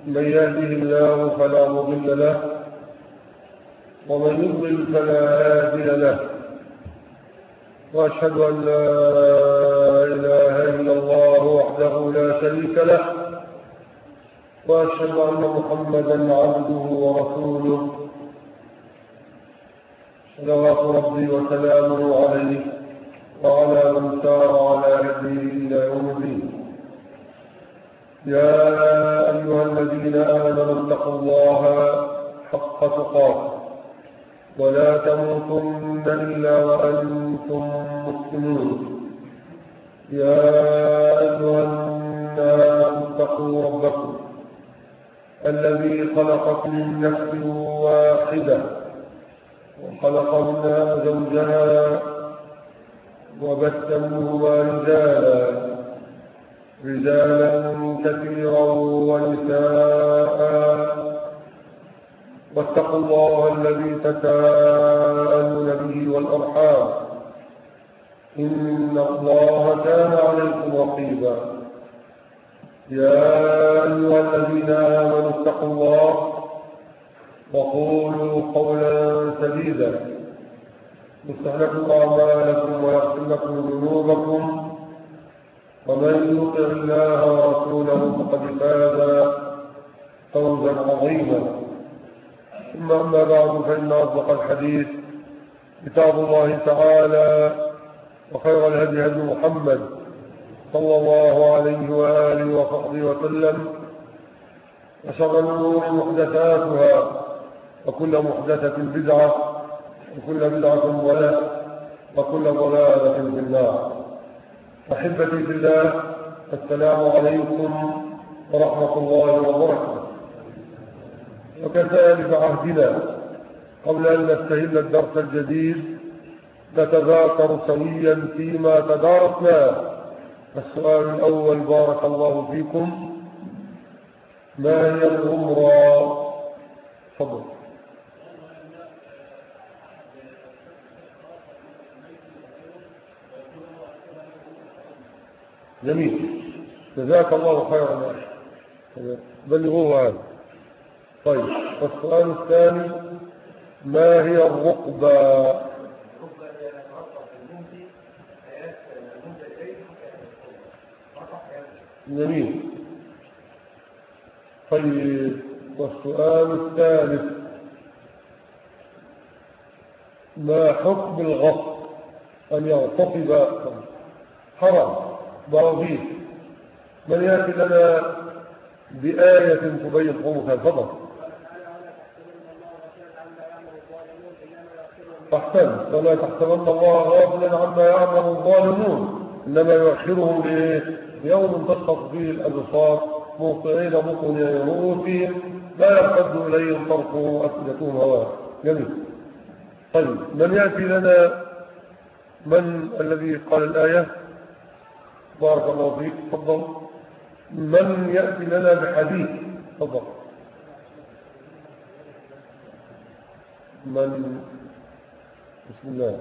من يهده الله فلا مضل له ومن يضلل فلا هادي له وأشهد أن لا إله إلا الله وحده لا شريك له وأشهد أن محمدا عبده ورسوله صلوات ربي وسلامه عليه وعلى من سار على هديه إلى يوم الدين يا أيها الذين آمنوا اتقوا الله حق تقاته ولا تموتن إلا وأنتم مسلمون يا أيها الناس اتقوا ربكم الذي خلقكم من نفس واحدة وخلق منها زوجها وبث منهما رجالا رجالا كثيرا ونساء واتقوا الله الذي تساءلون به والأرحام إن الله كان عليكم رقيبا يا أيها الذين آمنوا اتقوا الله وقولوا قولا سديدا يصلح لكم أعمالكم ويغفر لكم ذنوبكم ومن يطع الله ورسوله فقد فاز فوزا عظيما ثم أما بعد فإن أصدق الحديث كتاب الله تعالى وخير الهدي هدي محمد صلى الله عليه وآله وصحبه وسلم وشر الأمور محدثاتها وكل محدثة بدعة وكل بدعة ضلالة وكل ضلالة في النار أحبتي في الله السلام عليكم ورحمة الله وبركاته وكذلك عهدنا قبل أن نستهل الدرس الجديد نتذاكر سويا فيما تدارسناه السؤال الأول بارك الله فيكم ما هي العمرة تفضل جميل جزاك الله خيرا بلغوه هذا طيب والسؤال الثاني ما هي الرقبة جميل طيب والسؤال الثالث ما حكم الغصب أن يغتصب حرام ضربيه من يأتي لنا بآية تبين حكمها الفضل أحسن ولا تحسبن الله غافلا عما يعمل الظالمون إنما يؤخرهم ليوم تشخص فيه الأبصار موطعين مقنعي رؤوسهم لا يرتد إليهم طرفهم أفئدتهم هواء جميل طيب من يأتي لنا من الذي قال الآية بارك الله فيك تفضل من يأتي لنا بحديث تفضل من بسم الله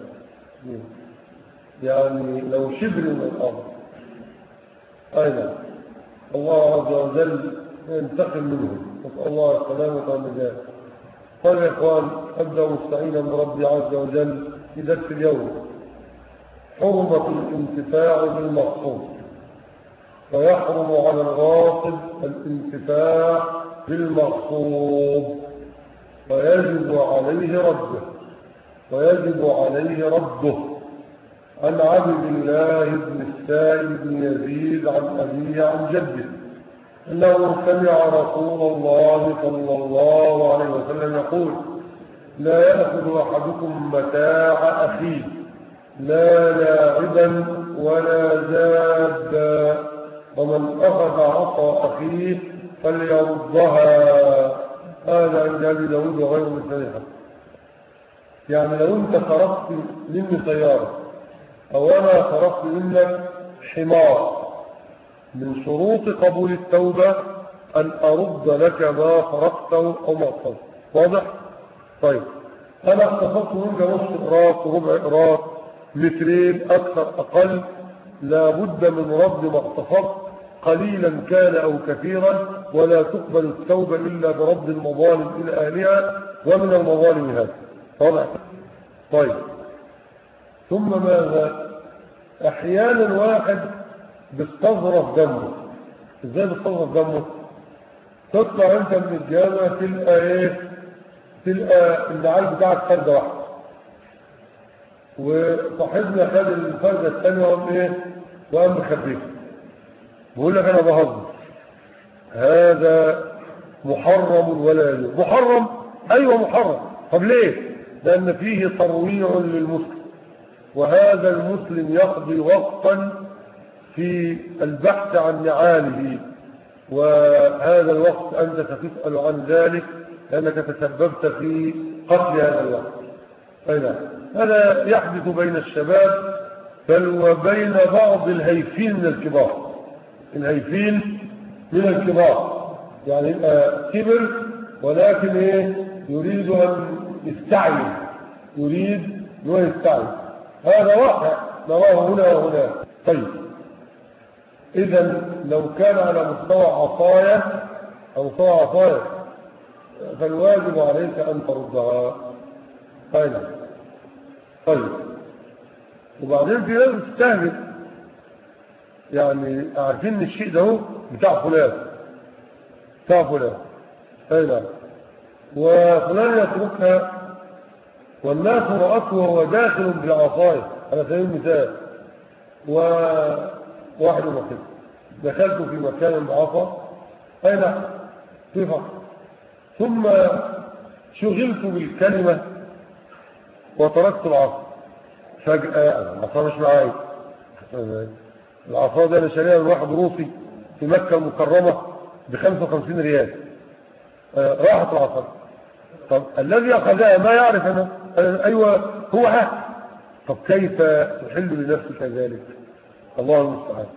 يعني لو شبر من الأرض أين الله عز وجل ينتقم منهم نسأل الله السلامة والنجاة قال يا إخوان أبدأ مستعينا بربي عز وجل في درس اليوم حرمة الانتفاع بالمقصود ويحرم على الغاصب الانتفاع بالمقصود ويجب عليه رده ويجب عليه رده عن عبد الله بن السائب بن يزيد عن أبيه عن جده أنه سمع رسول الله صلى الله عليه وسلم يقول لا يأخذ أحدكم متاع أخيه لا لاعبا ولا زادا ومن أخذ عصا أخيه فليردها هذا عند أبي داود وغير مسلحة يعني لو أنت خرجت مني سيارة أو أنا خرجت منك حمار من شروط قبول التوبة أن أرد لك ما خرجته أو ما أخذت واضح؟ طيب أنا اختصرت منك نصف إقراط ربع إقراط مترين أكثر أقل لابد من رد ما اختصرت قليلا كان أو كثيرا ولا تقبل التوبة إلا برد المظالم إلى أهلها ومن المظالم هذا واضح طيب ثم ماذا أحيانا واحد بيستظرف دمه ازاي بيستظرف دمه تطلع انت من الجامعة تلقى ايه تلقى النعال بتاعك فردة واحدة وصاحبنا خد الفردة الثانية وقام ايه وقام مخبيها بقول لك انا بهزر هذا محرم ولا يجوز محرم ايوه محرم طب ليه لان فيه ترويع للمسلم وهذا المسلم يقضي وقتا في البحث عن نعاله وهذا الوقت أنت ستسأل عن ذلك لأنك تسببت في قتل هذا الوقت أي نعم هذا يحدث بين الشباب بل وبين بعض الهيفين من الكبار الهيفين من الكبار يعني يبقى كبر ولكن ايه يريد ان يستعين يريد ان يستعين هذا واقع نراه هنا وهنا طيب اذا لو كان على مستوى عصاية او مستوى عصاية فالواجب عليك ان تردها طيب طيب وبعدين في ناس تستهدف يعني عارفين ان الشيء ده هو بتاع فلان بتاع فلان اي نعم وفلان يتركها والناس رأته وهو داخل بالعصاية على سبيل المثال وواحد مكان دخلت في مكان بعصا اي نعم في فقر ثم شغلت بالكلمة وتركت العصا فجأة العصا مش معايا العصا ده انا شاريها من واحد روسي في مكة المكرمة ب 55 ريال راحت العصا طب الذي أخذها ما يعرف أنا أيوة هو ها طب كيف تحل لنفسك ذلك الله المستعان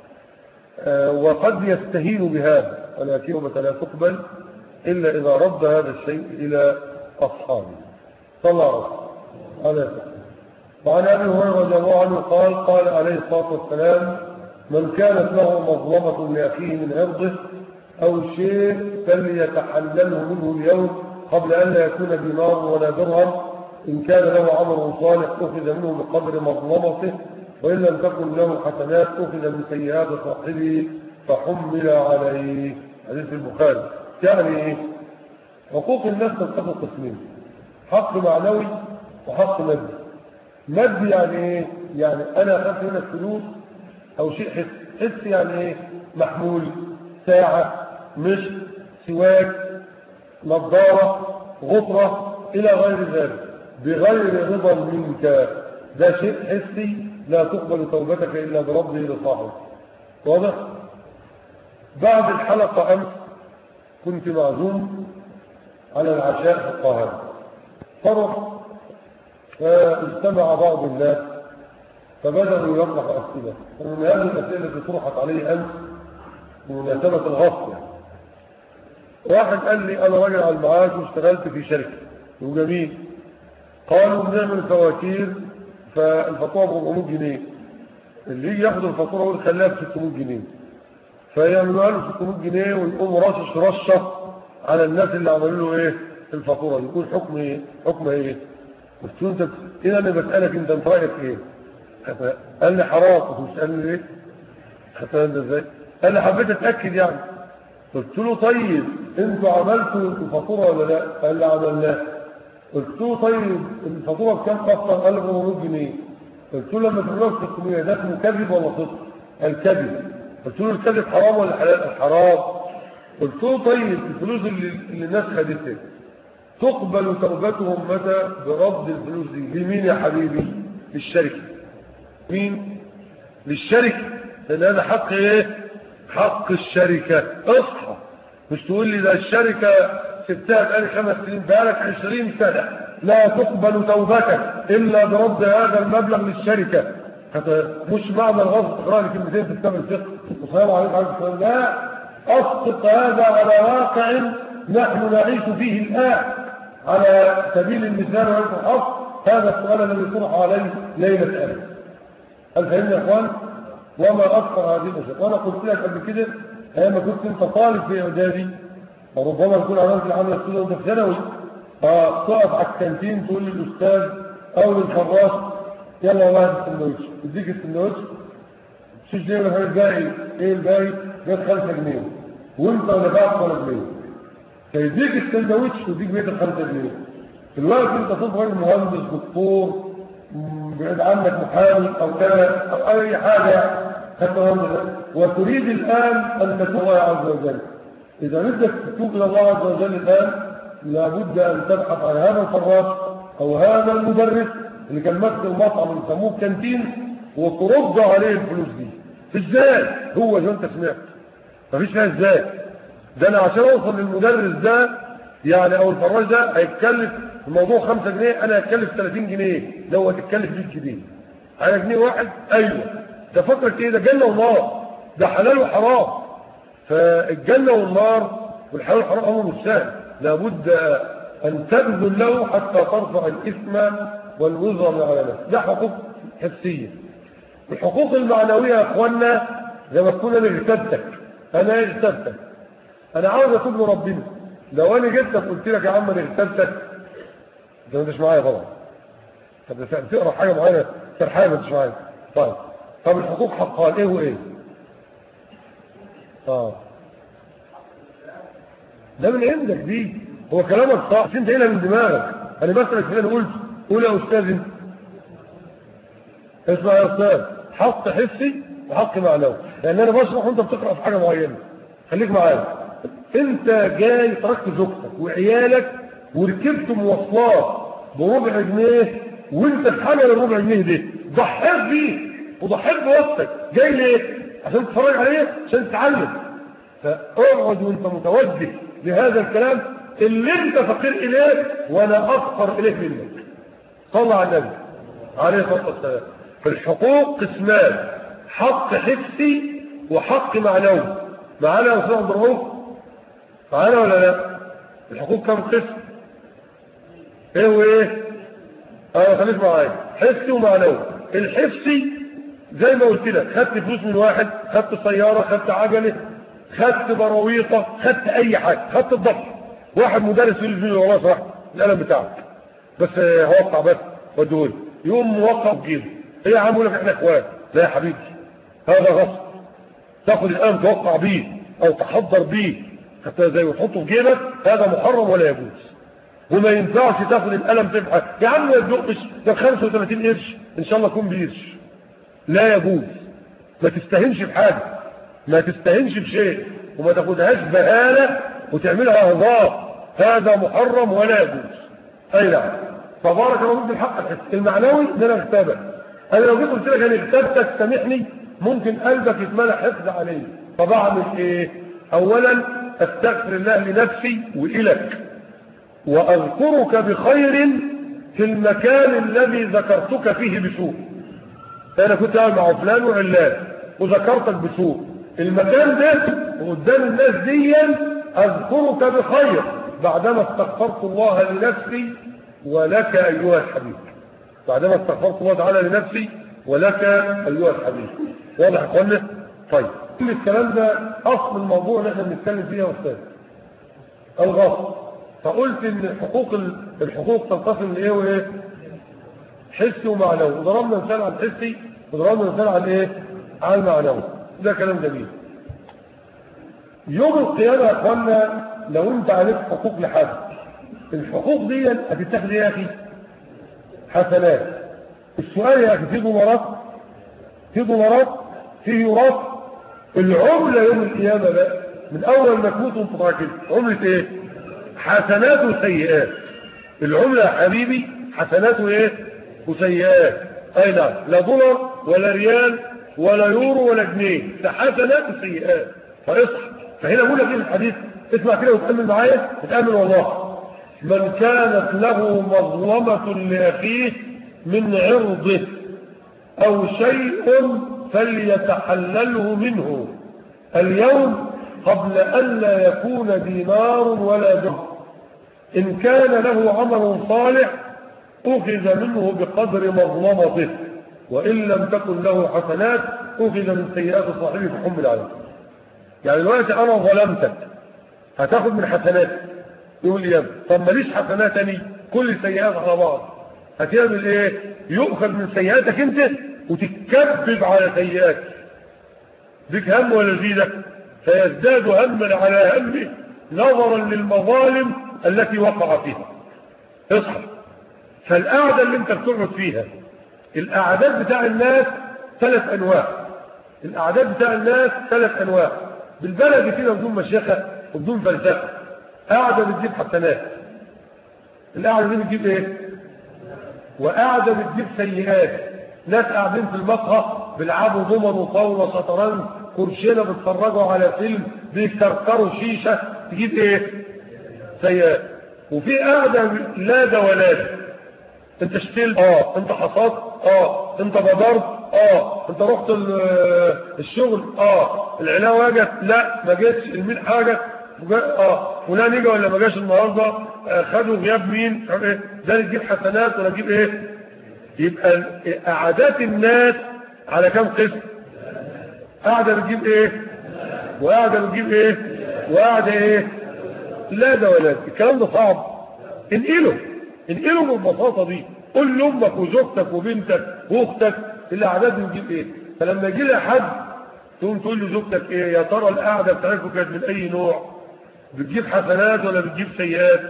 وقد يستهين بهذا ولكن لا تقبل إلا إذا رد هذا الشيء إلى أصحابه صلى الله عليه وسلم وعن أبي هريرة رضي الله عنه قال قال عليه الصلاة والسلام من كانت له مظلمة لأخيه من عرضه أو شيء فليتحلله منه اليوم قبل أن لا يكون دينار ولا درهم إن كان له عمل صالح أخذ منه بقدر مظلمته وإن لم تكن له حسنات أخذ من سيئات صاحبه فحمل عليه حديث البخاري يعني إيه؟ حقوق الناس تنقسم قسمين حق معنوي وحق مادي مادي يعني ايه يعني انا اخذت هنا فلوس او شيء حس حس يعني ايه محمول ساعة مش سواك نظارة غطرة الى غير ذلك بغير رضا منك ده شيء حسي لا تقبل توبتك الا برده لصاحبه واضح بعد الحلقة امس كنت معزوم على العشاء في القاهرة فرح فاجتمع بعض الناس فبدأوا يطرح أسئلة ومن هذه الأسئلة التي طرحت عليه أمس بمناسبة الغصب يعني. واحد قال لي أنا راجل على المعاش واشتغلت في شركة وجميل قالوا بنعمل فواتير فالفاتوره ب 400 جنيه اللي يجي ياخد الفاتوره يقول خليها ب 600 جنيه فيعملوها له 600 جنيه ويقوم رشش رشه على الناس اللي عملوا له ايه الفاتوره يقول حكم ايه حكم ايه قلت له انت ايه انا بسالك انت انت رايك ايه قال لي حرام قلت بتسالني ليه خدتها انت ازاي قال لي حبيت اتاكد يعني قلت له طيب انتوا عملتوا الفاتوره ولا لا قال لي عملناها قلت له طيب الفاتوره بكام اصلا قال لي ب 400 جنيه قلت له لما تعملوها ب 600 ده اسمه كذب ولا صدق قال كذب قلت له الكذب حرام ولا حلال حرام قلت له طيب الفلوس اللي, اللي الناس خدتها تقبل توبتهم متى برد الفلوس دي لمين يا حبيبي للشركة مين للشركة لان هذا حق ايه حق الشركة اصحى مش تقول لي ده الشركة سبتها بقالي خمس سنين بقالك عشرين سنة لا تقبل توبتك الا برد هذا المبلغ للشركة مش معنى الغصب تقرأ لي كلمتين في كتاب الفقه والسلام عليكم عليه السلام لا اصدق هذا على واقع نحن نعيش فيه الآن على سبيل المثال والحق هذا السؤال الذي طرح عليه ليلة الآن هل فهمنا يا اخوان وما أكثر هذه المشاكل وأنا قلت لك قبل كده ايام كنت انت طالب في اعدادي وربما تكون عملت العمل السوداء وانت في ثانوي فتقف على الكانتين تقول للاستاذ او للفراش يلا والله هات السندوتش يديك السندوتش شوف ليه ولا الباقي ايه الباقي جاب 5 جنيه وانت ولا بعت ولا جنيه فيديك السندوتش ويديك بيت ال 5 جنيه في الوقت انت تظهر مهندس دكتور بعيد عنك محامي او كذا او اي حاجه حتى وتريد الان ان تتوب الله عز وجل اذا بدك تتوب الى الله عز وجل الان لابد ان تبحث عن هذا الفراش او هذا المدرس اللي كان ماسك المطعم يسموه كانتين وترد عليه الفلوس دي ازاي هو زي ما انت سمعت مفيش فيها ازاي ده انا عشان اوصل للمدرس ده يعني او الفراش ده هيتكلف الموضوع 5 جنيه انا هتكلف 30 جنيه لو هتتكلف 100 جنيه على جنيه واحد ايوه ده فكرة ايه ده جنة ونار ده حلال وحرام فالجنة والنار والحلال والحرام امر مش سهل لابد ان تبذل له حتى ترفع الاثم والوزر على نفسك ده حقوق حسية الحقوق المعنوية يا اخوانا زي ما تكون انا اغتبتك انا اغتبتك انا عاوز اتوب لربنا لو انا جبتك قلت لك يا عم انا اغتبتك انت ما انتش معايا طبعا طب تقرا حاجه معينه سرحان ما انتش معايا طيب طب الحقوق حقها ايه وايه اه ده من عندك دي هو كلامك صح انت قايلها من دماغك انا بسالك فين قلت قول يا استاذ انت اسمع يا استاذ حق حسي وحق معنوي لان انا بشرح وانت بتقرا في حاجه معينه خليك معايا انت جاي تركت زوجتك وعيالك وركبت مواصلات بربع جنيه وانت تحمل الربع جنيه دي ضحيت بيه وضحيت بوقتك جاي ليه عشان تتفرج عليه عشان تتعلم فاقعد وانت متوجه لهذا الكلام اللي انت فقير اليه وانا افقر اليه منك صلى على النبي عليه الصلاه والسلام فالحقوق قسمان حق حسي وحق معنوي معانا يا استاذ عبد الرؤوف معانا ولا لا الحقوق كم قسم ايه وايه اه خليك معايا حسي ومعنوي الحسي زي ما قلت لك خدت فلوس من واحد خدت سيارة خدت عجلة خدت براويطة خدت اي حاجة خدت الضبط واحد مدرس يقول لي والله صح القلم بتاعك بس هوقع بس ودول يقوم موقع بجيبه ايه يا عم يقول لك احنا اخوان لا يا حبيبي هذا غصب تاخد القلم توقع بيه او تحضر بيه حتى زي وتحطه في جيبك هذا محرم ولا يجوز وما ينفعش تاخد القلم تبحث يا عم ما تدقش ده 35 قرش ان شاء الله يكون بقرش لا يجوز ما تستهنش بحاجه ما تستهنش بشيء وما تاخدهاش بهاله وتعملها هزار هذا محرم ولا يجوز اي نعم فبارك الله فيك الحق الحس المعنوي ان انا اغتابك انا لو جيت قلت لك انا اغتابتك سامحني ممكن قلبك يتملى حفظ عليه طب اعمل ايه اولا استغفر الله لنفسي والك وأذكرك بخير في المكان الذي ذكرتك فيه بسوء أنا كنت قاعد مع فلان وعلان وذكرتك بسوء المكان ده قدام الناس دي أذكرك بخير بعدما استغفرت الله لنفسي ولك أيها الحبيب بعدما استغفرت الله تعالى لنفسي ولك أيها الحبيب واضح أخوانا طيب كل الكلام ده أصل الموضوع اللي احنا بنتكلم فيه يا أستاذ الغصب فقلت ان الحقوق الحقوق تنقسم لايه وايه حسي ومعنوي وضربنا مثال على الحسي وضربنا مثال على ايه على المعنوي ده كلام جميل يوم القيامه يا اخوانا لو انت عليك حقوق لحد الحقوق دي هتتاخد يا اخي حسنات السؤال يا اخي في دولارات في دولارات في يورات العمله يوم القيامه بقى من اول ما تموت وانت راكب عمله ايه حسنات وسيئات العملة يا حبيبي حسنات وايه وسيئات اي نعم لا دولار ولا ريال ولا يورو ولا جنيه ده حسنات وسيئات فاصحى فهنا بقول لك ايه الحديث اسمع كده وتأمل معايا تأمل والله من كانت له مظلمة لأخيه من عرضه أو شيء فليتحلله منه اليوم قبل أن لا يكون دينار ولا درهم إن كان له عمل صالح أخذ منه بقدر مظلمته وإن لم تكن له حسنات أخذ من سيئات صاحبه فحمل عليه يعني دلوقتي انا ظلمتك هتاخد من حسناتي يقول لي يا ابني طب ماليش حسنات تاني كل سيئات على بعض هتعمل ايه يؤخذ من سيئاتك انت وتتكبب على سيئاتك بك هم ولا زيدك فيزداد هما على همه نظرا للمظالم التي وقع فيها اصحى فالقعدة اللي انت بتقعد فيها الاعداد بتاع الناس ثلاث انواع الاعداد بتاع الناس ثلاث انواع بالبلد كده بدون مشيخة وبدون فلسفة قاعدة بتجيب حسنات القعدة دي بتجيب ايه وقاعدة بتجيب سيئات ناس قاعدين في المقهى بيلعبوا ضمن وطاوله وشطرنج كرشينه بيتفرجوا على فيلم بيكركروا شيشه تجيب ايه سيئات وفي قاعده لا ده ولا ده انت اشتلت اه انت حصدت اه انت بادرت اه انت رحت الشغل اه العلاوه جت لا ما جتش المين حاجه اه فلان يجي ولا ما جاش النهارده آه خدوا غياب مين ايه ده تجيب حسنات ولا تجيب ايه يبقى قعدات الناس على كم قسم قاعده بتجيب ايه وقاعده بتجيب ايه وقاعده ايه لا ده ولا ده الكلام ده صعب انقله انقله بالبساطه دي قول لامك وزوجتك وبنتك واختك الاعداد دي بتجيب ايه فلما يجي لها حد تقوم تقول لزوجتك ايه يا ترى القعده بتاعتكم كانت من اي نوع بتجيب حسنات ولا بتجيب سيئات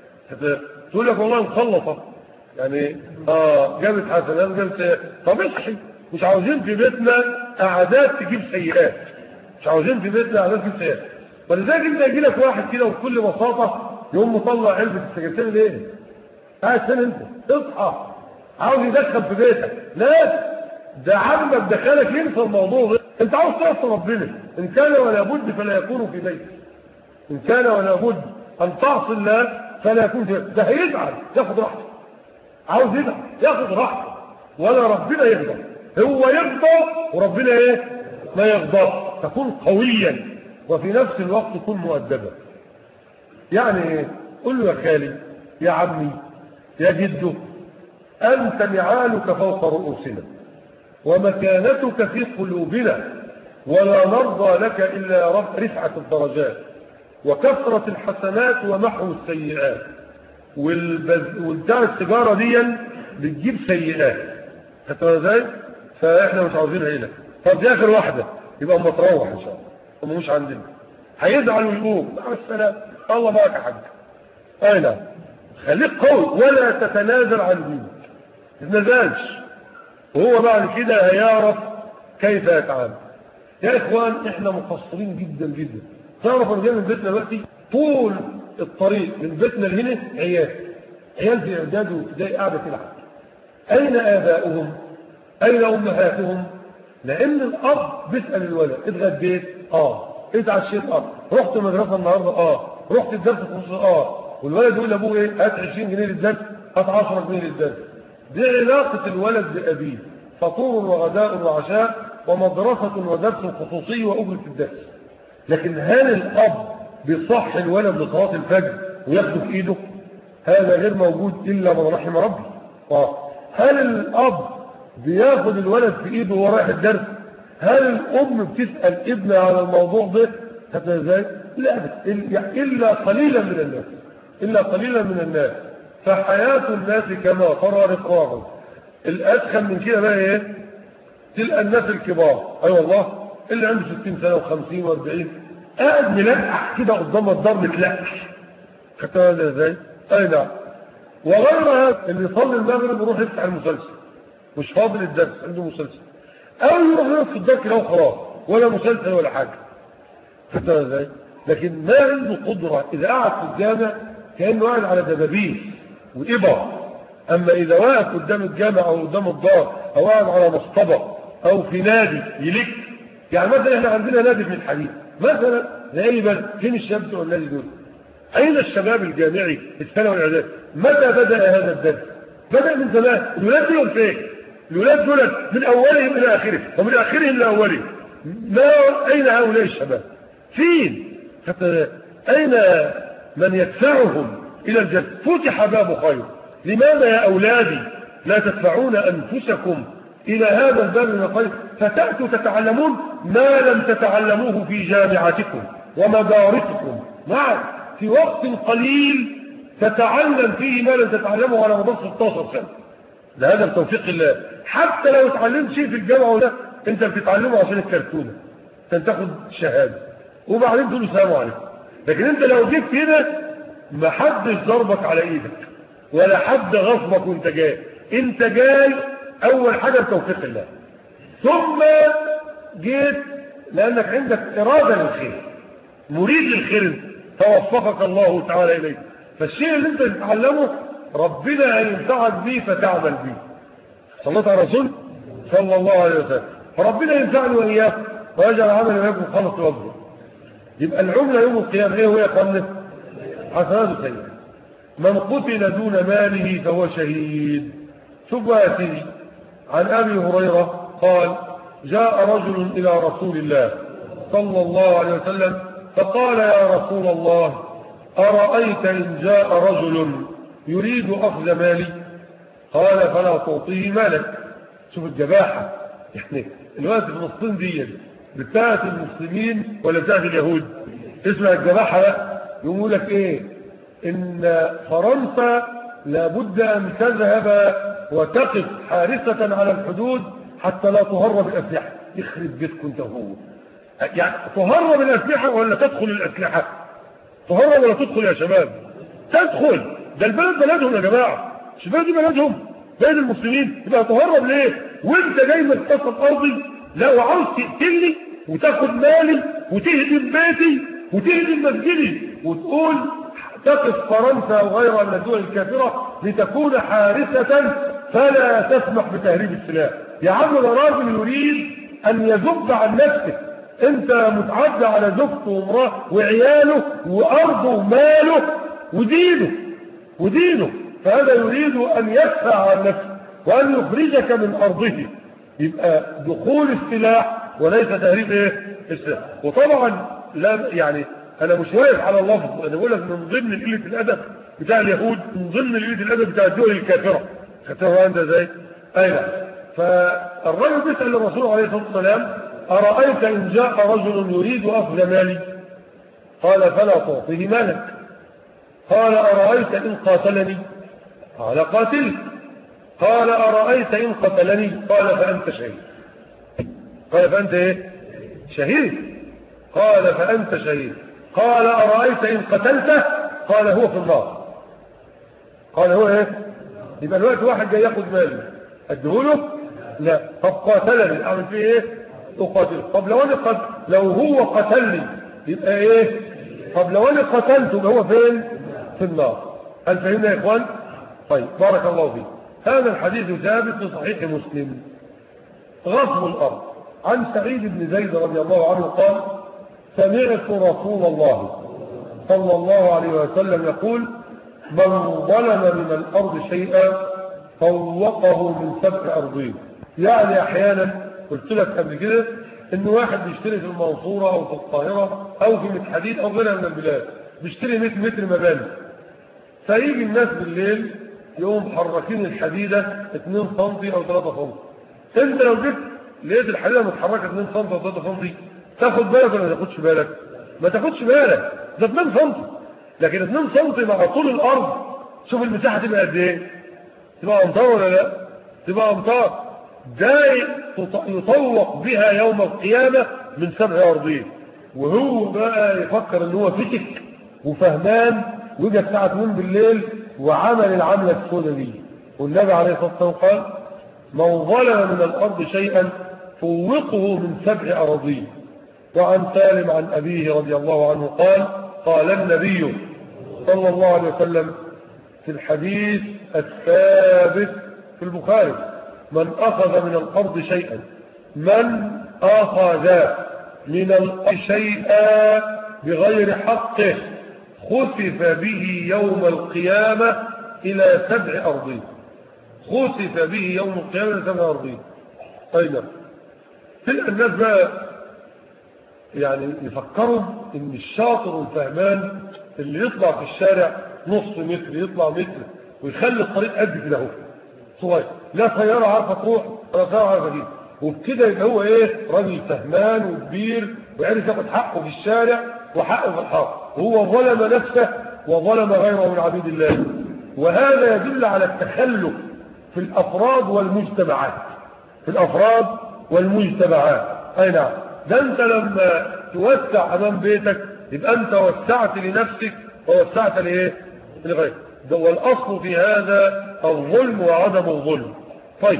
تقول لك والله مخلصه يعني اه جابت حسنات جابت سيئات طب اصحي مش عاوزين في بيتنا قعدات تجيب سيئات مش عاوزين في بيتنا قعدات تجيب سيئات ولذلك انت يجي لك واحد كده وبكل بساطه يقوم مطلع علبه السجاير ليه قاعد فين انت اصحى عاوز يدخل في بيتك لا ده عمك دخلك ينسى الموضوع ده انت عاوز تعصي ربنا ان كان ولا بد فلا يكون في بيتك ان كان ولا بد ان تعصي الله فلا يكون في ده هيزعل ياخد راحته عاوز يزعل ياخد راحته ولا ربنا يغضب هو يغضب وربنا ايه ما يغضب تكون قويا وفي نفس الوقت تكون مؤدبا يعني ايه قل له يا خالي يا عمي يا جدو أنت نعالك فوق رؤوسنا ومكانتك في قلوبنا ولا نرضى لك إلا رفعة الدرجات وكثرة الحسنات ومحو السيئات والبز... والبتاع السيجارة دي بتجيب سيئات خدتوا ازاي فاحنا مش عاوزينها هنا طب دي اخر واحدة يبقى اما تروح ان شاء الله هم مش عندنا هيزعل ويقوم مع السلامة الله معك يا حاج اي نعم خليك قوي ولا تتنازل عن دينك ما تتنازلش وهو بعد كده هيعرف كيف يتعامل يا اخوان احنا مقصرين جدا جدا تعرف انا جاي من بيتنا دلوقتي طول الطريق من بيتنا لهنا عيال عيال في اعداد وابتدائي قاعده تلعب اين اباؤهم اين امهاتهم لان الاب بيسال الولد اتغديت اه اتعشيت اه رحت المدرسه النهارده اه رحت الدرس خصوصي اه والولد يقول لابوه ايه هات 20 جنيه للدرس هات 10 جنيه للدرس دي علاقه الولد بابيه فطور وغداء وعشاء ومدرسه ودرس خصوصي واجره الدرس لكن هل الاب بيصح الولد لصلاه الفجر وياخده في ايده هذا غير موجود الا من رحم ربي اه هل الاب بياخد الولد في ايده وهو رايح الدرس هل الام بتسال ابنها على الموضوع ده حتى ازاي لا الا قليلا من الناس الا قليلا من الناس فحياه الناس كما ترى رقاقا الادخل من كده بقى ايه تلقى الناس الكبار اي أيوة والله اللي عنده 60 سنه و50 و40 قاعد ملقح كده قدام الدار متلقح خدت هذا ازاي اي نعم وغير هذا اللي يصلي المغرب يروح يفتح المسلسل مش فاضل الدرس عنده مسلسل او يروح يقعد في الدار كده وخلاص ولا مسلسل ولا حاجه خدت هذا ازاي لكن ما عنده قدره اذا قعد في الجامع كانه قاعد على دبابيس وابر اما اذا واقف قدام الجامع او قدام الدار او قاعد على مصطبه او في نادي يلك يعني مثلا احنا عندنا نادي في الحديد مثلا زي بلد فين الشباب بتوع النادي دول اين الشباب الجامعي الثانوي والاعدادي متى بدا هذا الدرس بدا من زمان الولاد دول فين الولاد دول من اولهم الى اخرهم ومن اخرهم لاولهم ما اين هؤلاء الشباب فين حتى اين من يدفعهم الى الجنه فتح باب خير لماذا يا اولادي لا تدفعون انفسكم إلى هذا الباب من الخير فتأتوا تتعلمون ما لم تتعلموه في جامعتكم ومدارسكم نعم في وقت قليل تتعلم فيه ما لم تتعلمه على مدار 16 سنة ده هذا بتوفيق الله حتى لو اتعلمت شيء في الجامعة ولا انت بتتعلمه عشان الكرتونة عشان تاخد شهادة وبعدين تقول السلام عليكم لكن انت لو جيت هنا ما حدش ضربك على ايدك ولا حد غصبك وانت جاي انت جاي اول حاجة بتوفيق الله ثم جيت لانك عندك ارادة للخير مريد للخير توفقك الله تعالى اليه فالشيء اللي انت تتعلمه ربنا ينفعك به فتعمل به صليت على رسول صلى الله عليه وسلم فربنا ينفعني واياك ويجعل عمل ويكون خلص وجهه يبقى العملة يوم القيامة ايه هو يا قمنا حسنات سيئة من قتل دون ماله فهو شهيد شوف بقى يا سيدي عن ابي هريرة قال جاء رجل الى رسول الله صلى الله عليه وسلم فقال يا رسول الله أرأيت إن جاء رجل يريد أخذ مالي قال فلا تعطيه مالك شوف الجباحة يعني الوقت في فلسطين دي بتاعت المسلمين ولا بتاعت اليهود اسمع الجباحة بقى يقول لك ايه ان فرنسا لابد ان تذهب وتقف حارسة على الحدود حتى لا تهرب الأسلحة يخرب بيتكم انت هو يعني تهرب الأسلحة ولا تدخل الأسلحة تهرب ولا تدخل يا شباب تدخل ده البلد بلدهم يا جماعة مش البلد دي بلدهم بلد المسلمين يبقى تهرب ليه وانت جاي متصل ارضي لا وعاوز تقتلني وتاخد مالي وتهدم بيتي وتهدم مسجدي وتقول تقف فرنسا وغيرها من الدول الكافرة لتكون حارسة فلا تسمح بتهريب السلاح يا عم ده راجل يريد ان يذب عن نفسه انت متعدى على زوجته وامراه وعياله وارضه وماله ودينه ودينه فهذا يريد ان يدفع عن نفسه وان يخرجك من ارضه يبقى دخول السلاح وليس تهريب ايه السلاح وطبعا لا يعني انا مش واقف على اللفظ انا بقول لك من ضمن قله الادب بتاع اليهود من ضمن قله الادب بتاع الدول الكافره خدتها انت ازاي ايوه فالرجل بيسال الرسول عليه الصلاه والسلام ارايت ان جاء رجل يريد اخذ مالي قال فلا تعطيه مالك قال ارايت ان قاتلني قال قاتلك قال ارايت ان قتلني قال فانت شهيد قال فانت ايه شهيد قال فانت شهيد قال أرأيت إن قتلته قال هو في النار قال هو ايه يبقى الوقت واحد جاي ياخد مالي اديهوله لا طب قاتلني اعمل فيه ايه اقاتله طب لو انا قتل لو هو قتلني يبقى ايه طب لو انا قتلته يبقى هو فين في النار هل فهمنا يا اخوان طيب بارك الله فيك هذا الحديث ثابت في صحيح مسلم غصب الارض عن سعيد بن زيد رضي الله عنه قال سمعت رسول الله صلى الله عليه وسلم يقول من ظلم من الأرض شيئا فوقه من سبع أرضين يعني أحيانا قلت لك قبل كده إن واحد بيشتري في المنصورة أو في القاهرة أو في متحديد أو غيرها من البلاد بيشتري 100 متر مباني فيجي الناس بالليل يقوم محركين الحديدة 2 سم أو 3 سم انت لو جبت لقيت الحديدة متحركة 2 سم أو 3 سم تاخد بالك ولا ما تاخدش بالك ما تاخدش بالك ده 2 سم لكن 2 سم مع طول الارض شوف المساحه تبقى قد ايه تبقى امطار ولا لا تبقى امطار ده يطوق بها يوم القيامه من سبع ارضين وهو بقى يفكر ان هو فتك وفهمان وجا الساعه 2 بالليل وعمل العمله السوداء دي والنبي عليه الصلاه والسلام قال من ظلم من الارض شيئا فوقه من سبع اراضين وعن سالم عن أبيه رضي الله عنه قال قال النبي صلى الله عليه وسلم في الحديث الثابت في البخاري من أخذ من الأرض شيئا من أخذ من الأرض شيئا بغير حقه خسف به يوم القيامة إلى سبع أرضين خسف به يوم القيامة إلى سبع أرضين أين تلك الناس بقى يعني يفكروا ان الشاطر والفهمان اللي يطلع في الشارع نص متر يطلع متر ويخلي الطريق قد كده اهو صغير لا سيارة عارفة تروح ولا سيارة عارفة تجيب وبكده يبقى هو ايه راجل فهمان وكبير وعرف ياخد حقه في الشارع وحقه في الحق وهو ظلم نفسه وظلم غيره من عبيد الله وهذا يدل على التخلف في الافراد والمجتمعات في الافراد والمجتمعات اي نعم ده انت لما توسع امام بيتك يبقى انت وسعت لنفسك ووسعت لايه لغيرك ده والاصل في هذا الظلم وعدم الظلم طيب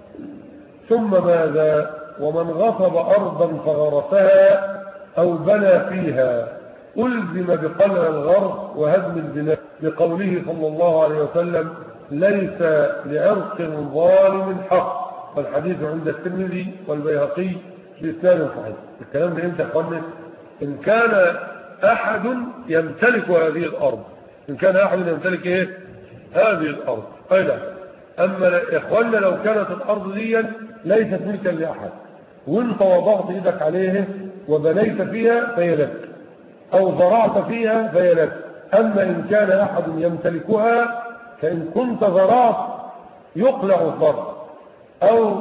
ثم ماذا ومن غصب ارضا فغرسها او بنى فيها ألزم بقلع الغرس وهدم البناء بقوله صلى الله عليه وسلم ليس لعرق ظالم حق والحديث عند الترمذي والبيهقي بإسناد صحيح الكلام ده امتى قلنا إن كان أحد يمتلك هذه الأرض إن كان أحد يمتلك إيه هذه الأرض أي لا أما إخواننا لو كانت الأرض دي ليست ملكا لأحد وانت وضعت إيدك عليه وبنيت فيها فهي لك أو زرعت فيها فهي لك أما إن كان أحد يمتلكها فإن كنت زرعت يقلع الزرع أو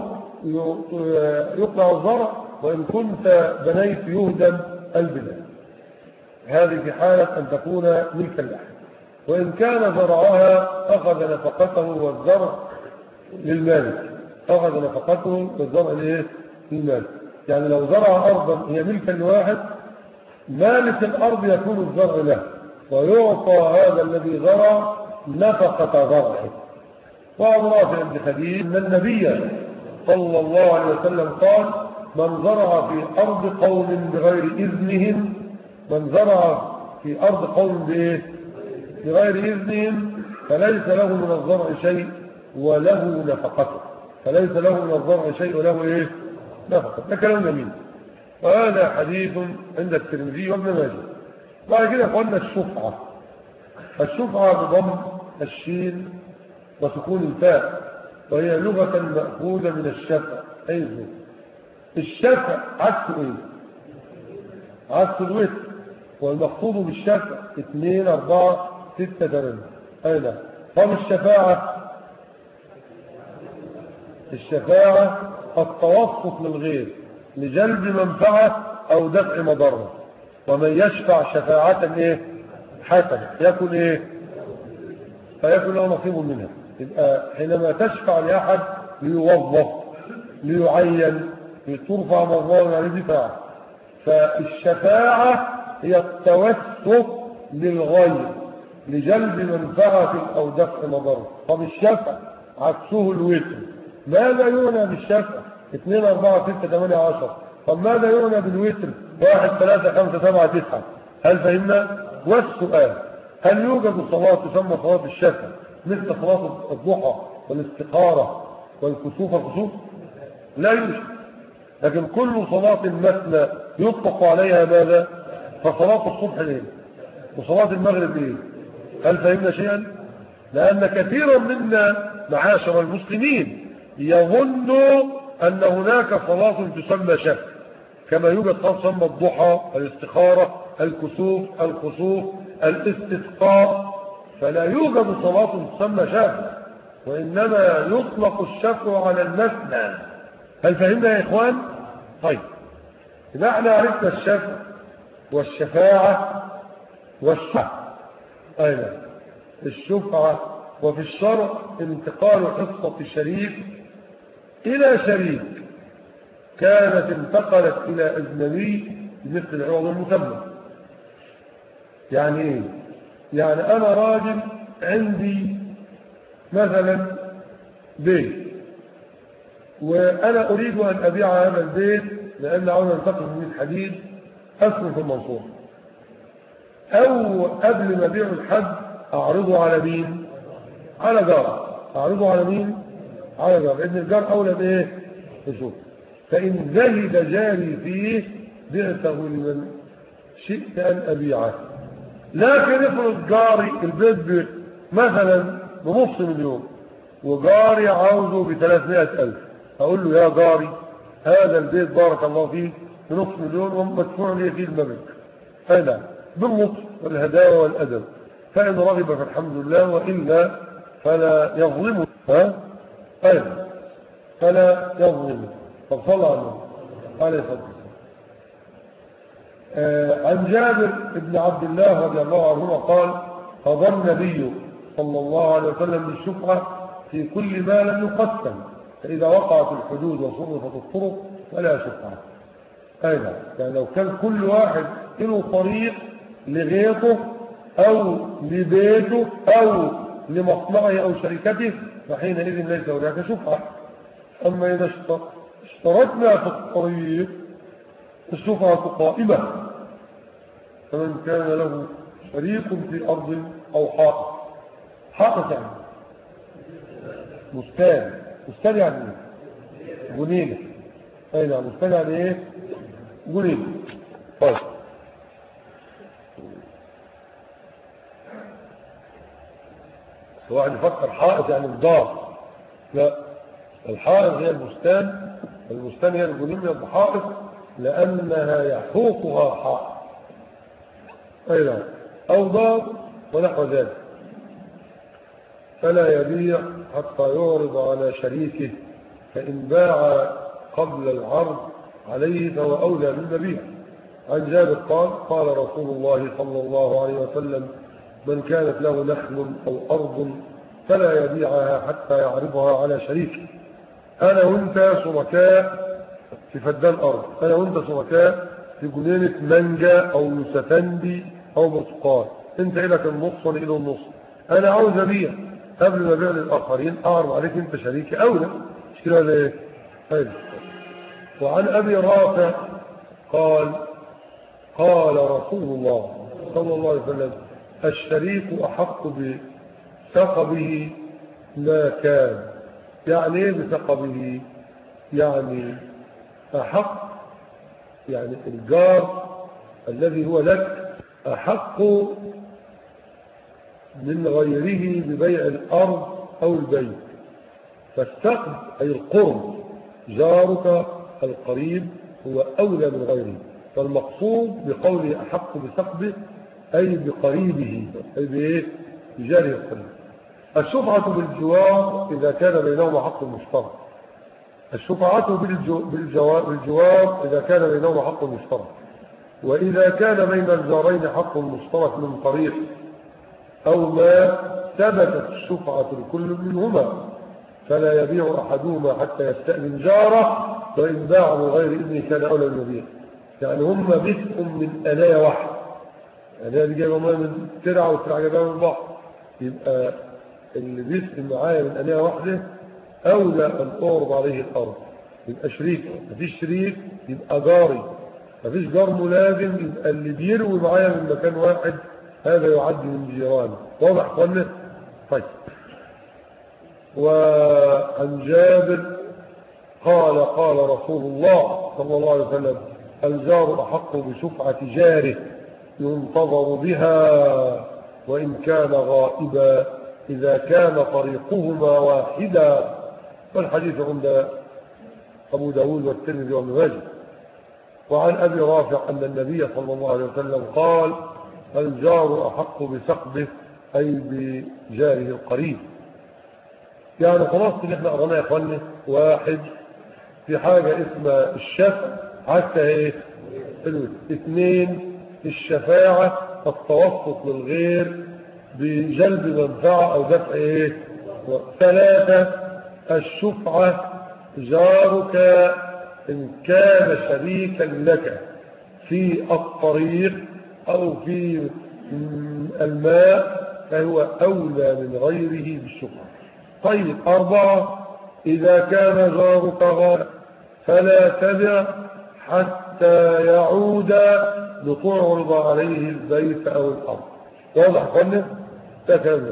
يقلع الزرع وإن كنت بنيت يهدم البناء هذه في حالة أن تكون ملكا لأحد وإن كان زرعها أخذ نفقته والزرع للمالك أخذ نفقته والزرع للمالك يعني لو زرع أرضا هي ملكا لواحد مالك الأرض يكون الزرع له ويعطى هذا الذي زرع نفقة زرعه وعن رافع بن خديج أن النبي صلى الله عليه وسلم قال من زرع في أرض قوم بغير إذنهم من زرع في أرض قوم بإيه؟ بغير إذنهم فليس له من الزرع شيء وله نفقته فليس له من الزرع شيء وله إيه؟ نفقه ده كلام جميل وهذا حديث عند الترمذي وابن ماجه بعد كده قلنا الشفعة الشفعة بضم الشين وسكون الفاء وهي لغة مأخوذة من الشفع أي ذو الشفع عكس ايه عكس الوتر والمقصود بالشفع اثنين اربعة ستة ثمانية اي نعم طب الشفاعة الشفاعة التوسط للغير لجلب منفعة أو دفع مضرة ومن يشفع شفاعة إيه حسنة يكون إيه فيكون له نصيب منها يبقى حينما تشفع لأحد ليوظف ليعين لترفع مظلام عليه دفاع فالشفاعة هي التوسط للغير لجلب منفعة أو دفع مضرة طب الشفع عكسه الوتر ماذا يعنى بالشفع 2 4 6 8 10 طب ماذا يعنى بالوتر 1 3 5 7 9 هل فهمنا والسؤال هل يوجد صلاة تسمى صلاة الشفع مثل صلاة الضحى والاستخارة والكسوف الكسوف لا يوجد لكن كل صلاة مثنى يطلق عليها ماذا فصلاة الصبح ليه وصلاة المغرب ليه هل فهمنا شيئا لأن كثيرا منا معاشر المسلمين يظن أن هناك صلاة تسمى شفع كما يوجد صلاة تسمى الضحى الاستخارة الكسوف الخسوف الاستسقاء فلا يوجد صلاة تسمى شفع وإنما يطلق الشفع على المثنى هل فهمنا يا إخوان؟ طيب إذا احنا عرفنا الشفع والشفاعة والشفع أيضا الشفعة وفي الشرع انتقال حصة شريك إلى شريك كانت انتقلت إلى أجنبي مثل العوض المسمى يعني إيه؟ يعني أنا راجل عندي مثلا بيت وأنا أريد أن أبيع هذا البيت لأن عاوز أنتقل من الحديد أسكن في المنصورة أو قبل ما أبيع الحد أعرضه على مين؟ على جار أعرضه على مين؟ على جار لأن الجار أولى بإيه؟ بشوف فإن زهد جاري فيه بعته لمن شئت أن أبيعه لكن افرض جاري البيت مثلا بنص مليون وجاري عاوزه ب 300000 أقول له يا جاري هذا البيت بارك الله فيه بنص مليون ومدفوع لي فيه المبلغ هذا باللطف والهداوة والأدب فإن رغب فالحمد لله وإلا فلا يظلمه ها أيضا فلا يظلم طب صلى عنه عليه الصلاة والسلام آه عن جابر بن عبد الله رضي الله عنهما قال قضى النبي صلى الله عليه وسلم بالشفعة في كل ما لم يقسم فإذا وقعت الحدود وصرفت الطرق فلا شفعة أيضا يعني لو كان كل واحد له طريق لغيطه أو لبيته أو لمصنعه أو شركته فحينئذ ليس هناك شفعة أما إذا اشتركنا في الطريق الشفعة قائمة فمن كان له شريك في أرض أو حائط حائط يعني بستان بستان يعني ايه جنينة اي نعم بستان يعني ايه جنينة طيب واحد يفكر حائط يعني الدار لا الحائط هي البستان البستان هي الجنينة بحائط لأنها يحوطها حائط أي نعم أو دار ونحو ذلك فلا يبيع حتى يعرض على شريكه فإن باع قبل العرض عليه فهو أولى بالمبيع عن جابر قال قال رسول الله صلى الله عليه وسلم من كانت له نخل أو أرض فلا يبيعها حتى يعرضها على شريكه أنا وانت شركاء في فدان أرض أنا وانت شركاء في جنينة منجا أو يوسفندي أو برتقال انت إلك النص وانا إله النص أنا عاوز أبيع قبل ما أبيع للآخرين أعرض عليك أنت شريكي أولى مش كده ولا إيه؟ طيب وعن أبي رافع قال قال رسول الله صلى الله عليه وسلم الشريك أحق بثقبه ما كان يعني ايه بثقبه يعني أحق يعني الجار الذي هو لك أحق من غيره ببيع الأرض أو البيت فالثقب أي القرب جارك القريب هو أولى من غيره فالمقصود بقوله أحق بثقبه أي بقريبه أي بإيه؟ بجاره القريب الشفعة بالجوار إذا كان بينهما حق مشترك الشفعة بالجوار, بالجوار إذا كان بينهما حق مشترك وإذا كان بين الجارين حق مشترك من طريق أو ما ثبتت الشفعة لكل منهما فلا يبيع أحدهما حتى يستأذن جاره وإن باع من غير إذنه كان أولى المبيع يعني هم بدء من أناية واحدة أناية دي جايبة مية من ترعة والترعة جايبها من البحر يبقى اللي بيسقي معايا من أناية واحدة أولى أن أعرض عليه الأرض يبقى شريك مفيش شريك يبقى جاري مفيش جار ملازم يبقى اللي بيروي معايا من مكان واحد هذا يعد من جيران واضح قلنا طيب وعن جابر قال قال رسول الله صلى الله عليه وسلم الجار أحق بشفعة جاره ينتظر بها وإن كان غائبا إذا كان طريقهما واحدا والحديث عند أبو داود والترمذي وابن ماجه وعن أبي رافع أن النبي صلى الله عليه وسلم قال الجار أحق بثقبه أي بجاره القريب يعني خلاص اللي احنا قرأناه يا اخواني واحد في حاجة اسمها الشفع حتى ايه اثنين الشفاعة التوسط للغير بجلب منفعة او دفع ايه ثلاثة الشفعة جارك ان كان شريكا لك في الطريق او في الماء فهو اولى من غيره بالشفعة طيب أربعة إذا كان جارك غار فلا تبع حتى يعود لتعرض عليه البيت أو الأرض واضح قلنا تكلم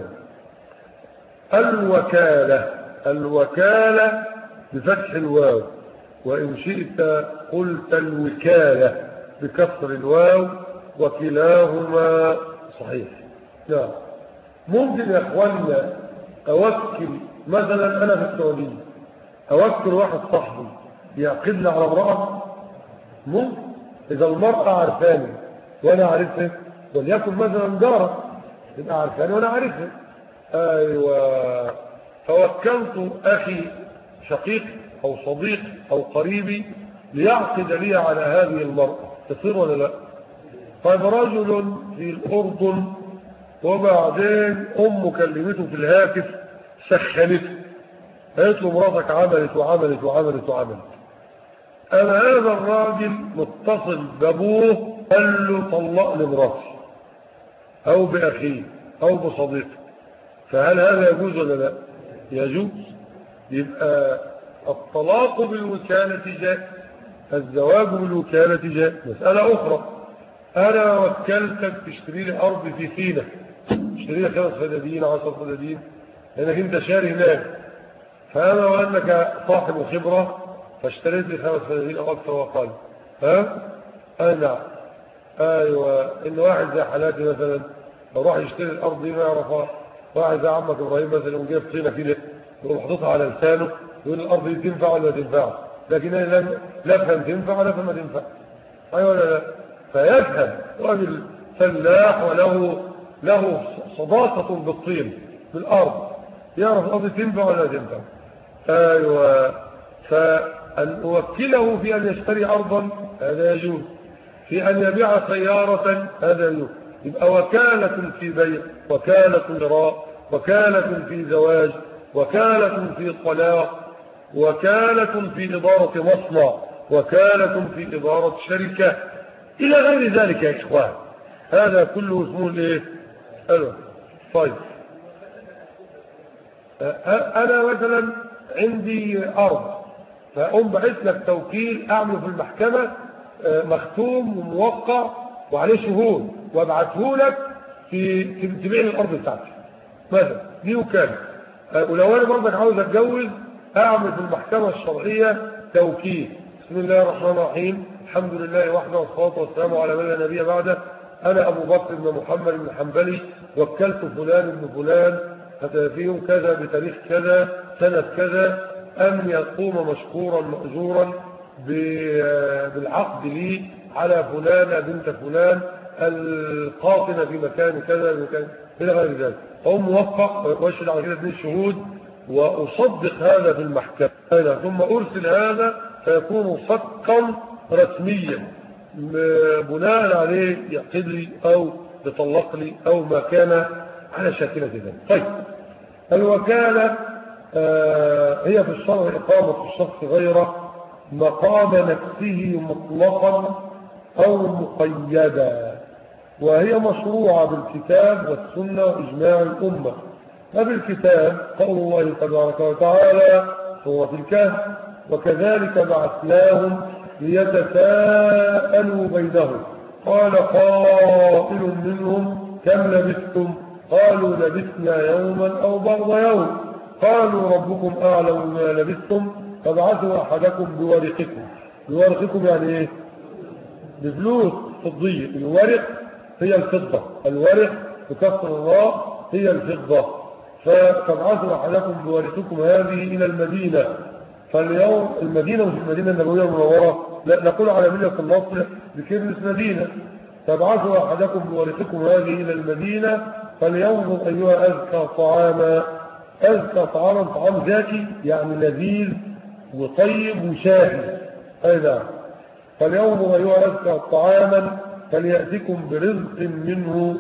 الوكالة الوكالة بفتح الواو وإن شئت قلت الوكالة بكسر الواو وكلاهما صحيح نعم ممكن يا اخواننا اوكل مثلا انا في السعوديه اوكل واحد صاحبي يعقدني على امراه ممكن اذا المراه عارفاني وانا عارفها وليكن مثلا جاره تبقى عارفاني وانا عارفها ايوه فوكلت أخي شقيق أو صديق أو قريبي ليعقد لي على هذه المرأة تصير ولا لا طيب رجل في الأردن وبعدين أمه كلمته في الهاتف سخنته قالت له مراتك عملت وعملت وعملت وعملت أنا هذا الراجل متصل بأبوه قال له طلقني مراتي أو بأخيه أو بصديقه فهل هذا يجوز ولا لا يجوز يبقى الطلاق بالوكالة جائز الزواج بالوكالة جائز مسألة أخرى أنا وكلتك تشتري لي أرض في سينا تشتري لي خمس فدادين عشر فدادين لأنك أنت شاري هناك فأنا وأنك صاحب خبرة فاشتريت لي خمس فدادين أو أكثر وأقل ها؟ أي نعم أيوة إن واحد زي حالاتي مثلا لو راح يشتري الأرض دي ما يعرفها واحد زي عمك إبراهيم مثلا يقوم جايب طينة كده يقوم حاططها على لسانه يقول الأرض دي تنفع ولا تنفع لكن أنا لم لا أفهم تنفع ولا أفهم ما تنفع أيوة ولا لا فيفهم رجل فلاح وله له صداقة بالطين بالأرض يعرف الأرض تنفع ولا تنفع أيوة فأن أوكله في أن يشتري أرضا هذا يجوز في أن يبيع سيارة هذا يجوز يبقى وكالة في بيع وكالة شراء وكالة في زواج وكالة في طلاق وكالة في إدارة مصنع وكالة في إدارة شركة إلى غير ذلك يا إخوان هذا كله اسمه الايه ألو طيب أنا مثلا عندي أرض فأقوم بعث لك توكيل أعمله في المحكمة مختوم وموقع وعليه شهود وابعته لك في تبيع لي الأرض بتاعتي مثلا دي وكالة ولو أنا برضك عاوز أتجوز أعمل في المحكمة الشرعية توكيل بسم الله الرحمن الرحيم الحمد لله وحده والصلاة والسلام على من لا نبي بعده أنا أبو بكر بن محمد بن حنبلي وكلت فلان بن فلان فيهم كذا بتاريخ كذا سنة كذا أن يقوم مشكورا مأجورا بالعقد لي على فلانة بنت فلان القاطنة في مكان كذا مكان إلى غير ذلك فهم موفق ويشهد على كده اثنين شهود وأصدق هذا في المحكمة ثم أرسل هذا فيكون صدقا رسميا بناء عليه يعقد لي أو يطلق لي أو ما كان على شاكلة ذلك طيب الوكالة آه هي في الشرع إقامة الشخص غيره مقام نفسه مطلقا أو مقيدا وهي مشروعة بالكتاب والسنة وإجماع الأمة وبالكتاب قول الله تبارك وتعالى سورة الكهف وكذلك بعثناهم ليتساءلوا بينهم قال قائل منهم كم لبثتم قالوا لبثنا يوما أو بعض يوم قالوا ربكم أعلم ما لبثتم فابعثوا أحدكم بورقكم بورقكم يعني إيه بفلوس فضية الورق هي الفضة الورق بكسر الراء هي الفضة فابعثوا أحدكم بورقكم هذه إلى المدينة فاليوم المدينة مش المدينة النبوية المنورة لا نقول على ملة النصر بكلمة مدينة فابعثوا أحدكم بورثكم هذه إلى المدينة فلينظر أيها أزكى طعاما أزكى طعاما طعام ذاتي يعني لذيذ وطيب وشاهي أيضا فلينظر أيها أزكى طعاما فليأتكم برزق منه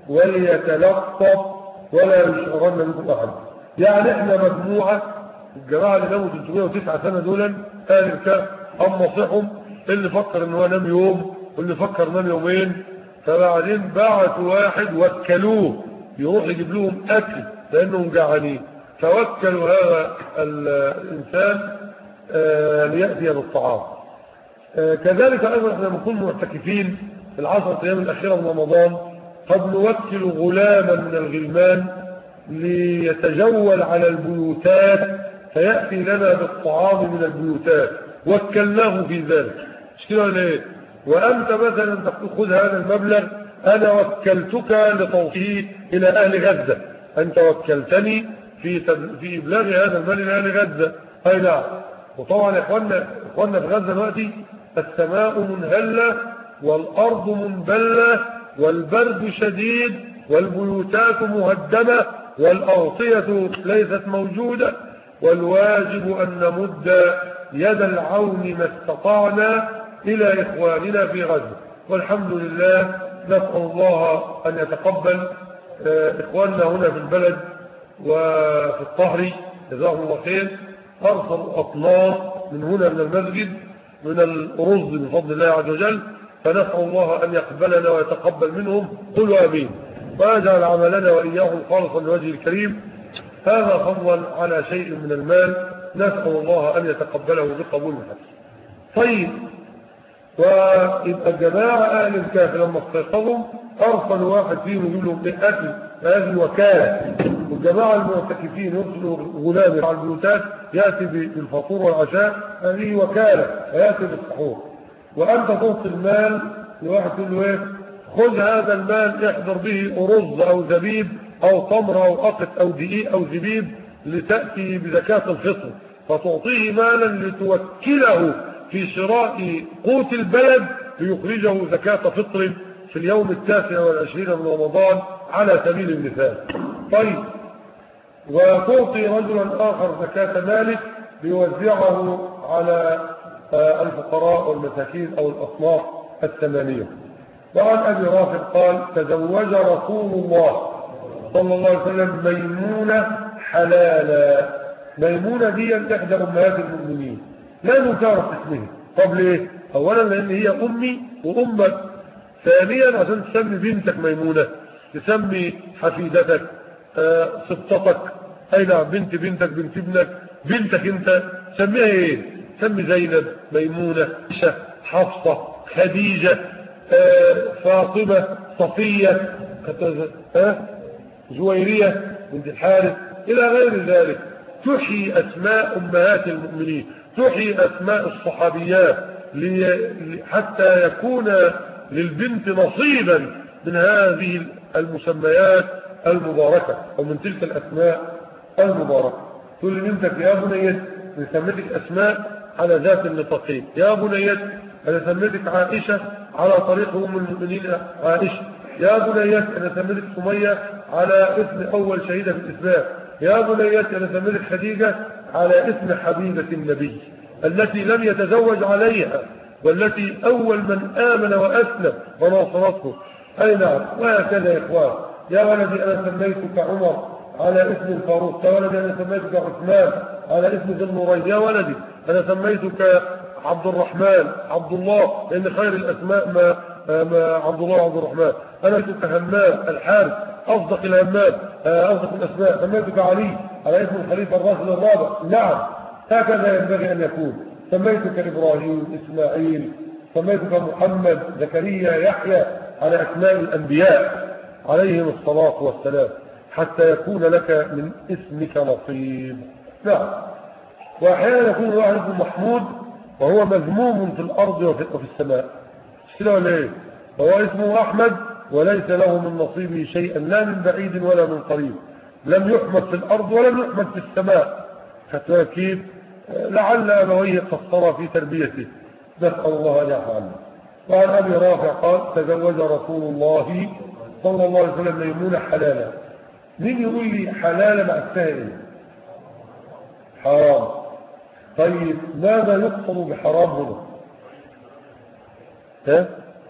وليتلطف ولا يشعرن بكم أحد يعني احنا مجموعة الجماعة اللي ناموا 309 سنة دولا أهل الكهف أم صحهم اللي فكر ان هو نام يوم واللي فكر نام يومين فبعدين بعتوا واحد وكلوه يروح يجيب لهم أكل لأنهم جعانين فوكلوا هذا الإنسان ليأتي بالطعام كذلك أيضا احنا نكون معتكفين في العشرة أيام الأخيرة من رمضان قد نوكل غلاما من الغلمان ليتجول على البيوتات فيأتي لنا بالطعام من البيوتات وكلناه في ذلك مش كده ولا ايه وأنت مثلا تأخذ هذا المبلغ أنا وكلتك لتوصيه إلى أهل غزة أنت وكلتني في في إبلاغ هذا المال إلى أهل غزة أي نعم وطبعا يا إخواننا, إخواننا في غزة دلوقتي السماء منهلة والأرض منبلة والبرد شديد والبيوتات مهدمة والأغطية ليست موجودة والواجب أن نمد يد العون ما استطعنا إلى إخواننا في غزة والحمد لله نسأل الله أن يتقبل آه، إخواننا هنا في البلد وفي الطهر جزاهم الله خير أرسل أطناف من هنا من المسجد من الرز بفضل الله عز وجل فنسأل الله أن يقبلنا ويتقبل منهم قلوا أمين ويجعل عملنا وإياهم خالصا لوجه الكريم هذا فضلا على شيء من المال نسأل الله أن يتقبله بقبول حسن طيب ويبقى الجماعة أهل الكهف لما استيقظوا أرسلوا واحد فيهم يقول لهم أكل هذه وكالة والجماعة المعتكفين يرسلوا غلام على البيوتات يأتي بالفطور والعشاء هذه وكالة ويأتي بالسحور وأنت تعطي المال لواحد تقول له إيه خذ هذا المال احضر به أرز أو زبيب أو تمر أو أقط أو دقيق أو زبيب لتأتي بزكاة الفطر فتعطيه مالا لتوكله في شراء قوت البلد ليخرجه زكاة فطر في اليوم التاسع والعشرين من رمضان على سبيل المثال طيب وتعطي رجلا آخر زكاة مالك ليوزعه على آه، الفقراء والمساكين أو الأصناف الثمانية وعن أبي رافع قال تزوج رسول الله صلى الله عليه وسلم ميمونة حلالا ميمونة دي إحدى أمهات المؤمنين لا نتعرف اسمها طب ليه أولا لأن هي أمي وأمك ثانيا عشان تسمي بنتك ميمونة تسمي حفيدتك آه سبطتك أي نعم بنت بنتك بنت ابنك بنتك انت سميها ايه سمي زينب ميمونة حفصة خديجة آه فاطمة صفية آه جويرية بنت الحارث إلى غير ذلك تحيي أسماء أمهات المؤمنين تحيي أسماء الصحابيات حتى يكون للبنت نصيبا من هذه المسميات المباركة أو من تلك الأسماء المباركة تقول لبنتك يا بنيت سميتك أسماء على ذات النطاقين يا بنيت أنا سميتك عائشة على طريق أم المؤمنين عائشة يا بنيت أنا سميتك سمية على اسم أول شهيدة في الإسلام يا بنيت أنا سميتك خديجة على اسم حبيبة النبي التي لم يتزوج عليها والتي أول من آمن وأسلم وناصرته أي نعم وهكذا يا إخوان يا ولدي أنا سميتك عمر على اسم الفاروق يا ولدي أنا سميتك عثمان على اسم ذي النورين يا ولدي أنا سميتك عبد الرحمن عبد الله لأن خير الأسماء ما, ما عبد الله وعبد الرحمن أنا سميتك همام الحارث أصدق الهمام أصدق الأسماء سميتك علي على اسم الخليفة الراشد الرابع نعم هكذا ينبغي أن يكون سميتك إبراهيم إسماعيل سميتك محمد زكريا يحيى على أسماء الأنبياء عليهم الصلاة والسلام حتى يكون لك من اسمك نصيب نعم وأحيانا يكون واحد اسمه محمود وهو مذموم في الأرض وفي السماء كده ولا ايه فهو اسمه أحمد وليس له من نصيبه شيئا لا من بعيد ولا من قريب لم يحمد في الأرض ولم يحمد في السماء حتى كيف لعل أبويه قصر في تربيته نسأل الله أن يعفو عنه وعن أبي رافع قال تزوج رسول الله صلى الله عليه وسلم ميمونة حلالا مين يقول لي حلال مع السائل حرام طيب ماذا يقصد بحرام هنا ها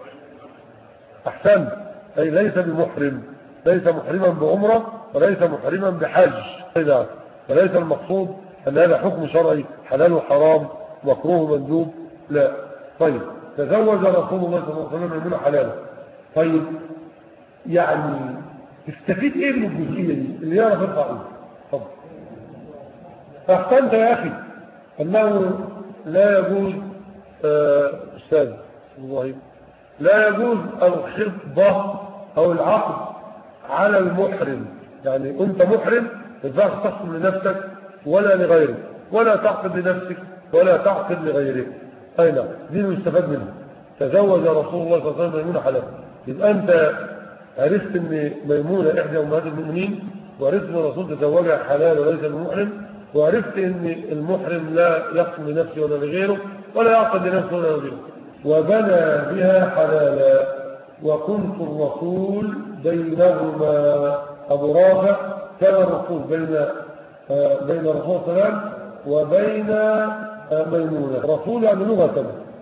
احسن اي ليس بمحرم ليس محرما بعمره وليس محرما بحج وليس المقصود ان هذا حكم شرعي حلال وحرام مكروه مندوب لا طيب تزوج رسول الله صلى الله عليه وسلم من حلاله طيب يعني تستفيد ايه من الجزئيه دي اللي يعرف يطلع ايه طب احسنت يا اخي انه لا يجوز آه، استاذ الله لا يجوز الخطبه او العقد على المحرم يعني انت محرم ما ينفعش تحكم لنفسك ولا لغيرك ولا تعقد لنفسك ولا تعقد لغيرك اي نعم دي المستفاد منها تزوج رسول الله صلى الله عليه وسلم ميمونه حلال يبقى انت عرفت ان ميمونه احدى امهات المؤمنين وعرفت ان الرسول تزوجها حلال وليس المحرم وعرفت ان المحرم لا يقسم لنفسه ولا لغيره ولا يعقد لنفسه ولا لغيره وبنى بها حلالا وكنت الرسول بينهما ابو رافع كان الرسول بين آه، بين الرسول صلى الله عليه وسلم وبين آه، ميمونة رسول يعني لغة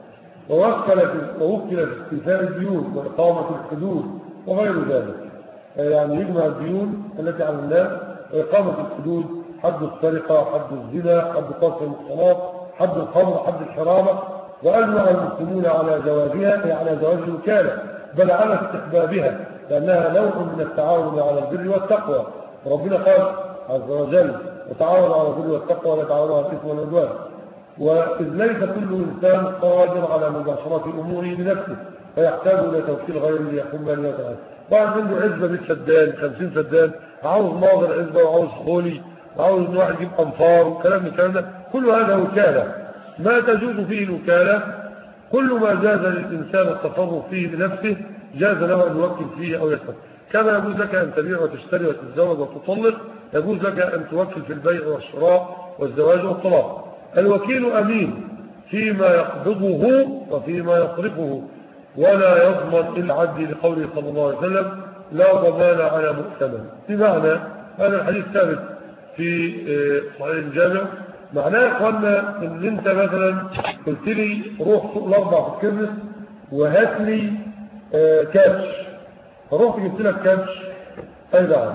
ووكل في ووكل في استيفاء الديون وإقامة الحدود وغير ذلك يعني يجمع الديون التي على الناس وإقامة الحدود حد السرقة حد الزنا حد قصر المحصنات حد الخمر حد الحرامة وأجمع المسلمون على زواجها أي على زواج الوكالة بل على استحبابها لأنها نوع من التعاون على البر والتقوى ربنا قال عز وجل وتعاون على البر والتقوى ولا تعاون على الإثم والعدوان وإذ ليس كل إنسان قادر على مباشرة أموره بنفسه فيحتاج إلى توكيل غيره ليقوم بها تعالى واحد عنده عزبة 100 سدان 50 سدان عاوز ناظر عزبة وعاوز خولي وعاوز ان واحد يجيب أنفار وكلام من الكلام ده كل هذا وكالة ما تجوز فيه الوكالة كل ما جاز للإنسان التصرف فيه بنفسه جاز له أن يوكل فيه أو يسمع كما يجوز لك أن تبيع وتشتري وتتزوج وتطلق يجوز لك أن توكل في البيع والشراء والزواج والطلاق الوكيل أمين فيما يقبضه وفيما يصرفه ولا يضمن إلا عدي لقوله صلى الله عليه وسلم لا ضمان على مؤتمن بمعنى هذا الحديث ثابت في آه، صحيح الجامع معناه يا اخوانا ان انت مثلا قلت لي روح سوق الاربع في الكرنس وهات لي آه، كاتش فرحت جبت لك كاتش اي نعم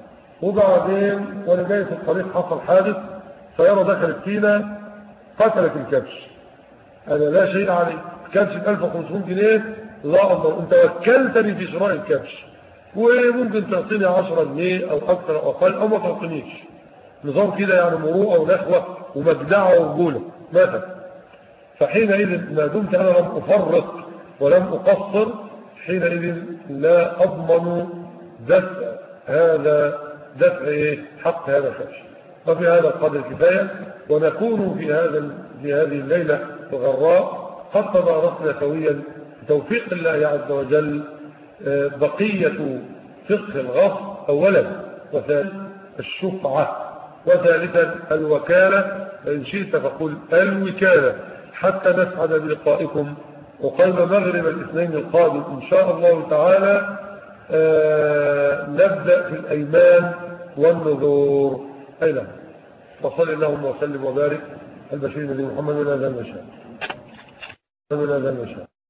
وبعدين وانا جاي في الطريق حصل حادث سيارة دخلت فينا قتلت الكبش هذا لا شيء عليه كبش ب 1500 جنيه لا الله انت وكلتني في شراء الكبش وممكن تعطيني 10 جنيه او اكثر او اقل او ما تعطينيش نظام كده يعني مروءه ونخوه ومجدعه ورجوله مثلا فحينئذ ما دمت انا لم افرط ولم اقصر حينئذ لا اضمن دفع هذا دفع ايه حق هذا الكبش ففي هذا القدر كفايه ونكون في هذا في هذه الليله الغراء قد تباركنا سويا بتوفيق الله عز وجل آه، بقية فقه الغصب أولا وثالثا الشفعة وثالثا الوكالة فإن شئت فقل الوكالة حتى نسعد بلقائكم وقبل مغرب الاثنين القادم إن شاء الله تعالى آه، نبدأ في الأيمان والنذور أيضا وصل اللهم وسلم وبارك البشير الذي محمد ولا ذا المشاء ولا ذا المشاء